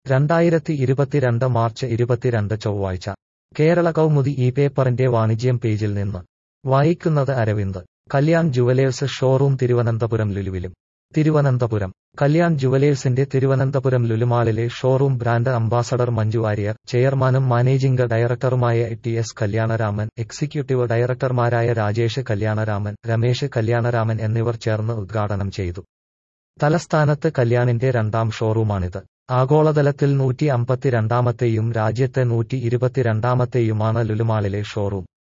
രണ്ടായിരത്തി ഇരുപത്തിരണ്ട് മാർച്ച് ഇരുപത്തിരണ്ട് ചൊവ്വാഴ്ച കേരള കൗമുദി ഈ പേപ്പറിന്റെ വാണിജ്യം പേജിൽ നിന്ന് വായിക്കുന്നത് അരവിന്ദ് കല്യാൺ ജുവലേഴ്സ് ഷോറൂം തിരുവനന്തപുരം ലുലുവിലും തിരുവനന്തപുരം കല്യാൺ ജുവലേഴ്സിന്റെ തിരുവനന്തപുരം ലുലുമാളിലെ showroom brand ambassador Manju Warrier ചെയർമാനും മാനേജിംഗ് ഡയറക്ടറുമായ ടി എസ് കല്യാണരാമൻ എക്സിക്യൂട്ടീവ് ഡയറക്ടർമാരായ രാജേഷ് കല്യാണരാമൻ രമേശ് കല്യാണരാമൻ എന്നിവർ ചേർന്ന് ഉദ്ഘാടനം ചെയ്തു തലസ്ഥാനത്ത് കല്യാണിന്റെ രണ്ടാം ഷോറൂമാണിത് ആഗോളതലത്തിൽ നൂറ്റി അമ്പത്തിരണ്ടാമത്തെയും രാജ്യത്തെ നൂറ്റി ഇരുപത്തിരണ്ടാമത്തെയുമാണ് ലുലുമാളിലെ ഷോറൂം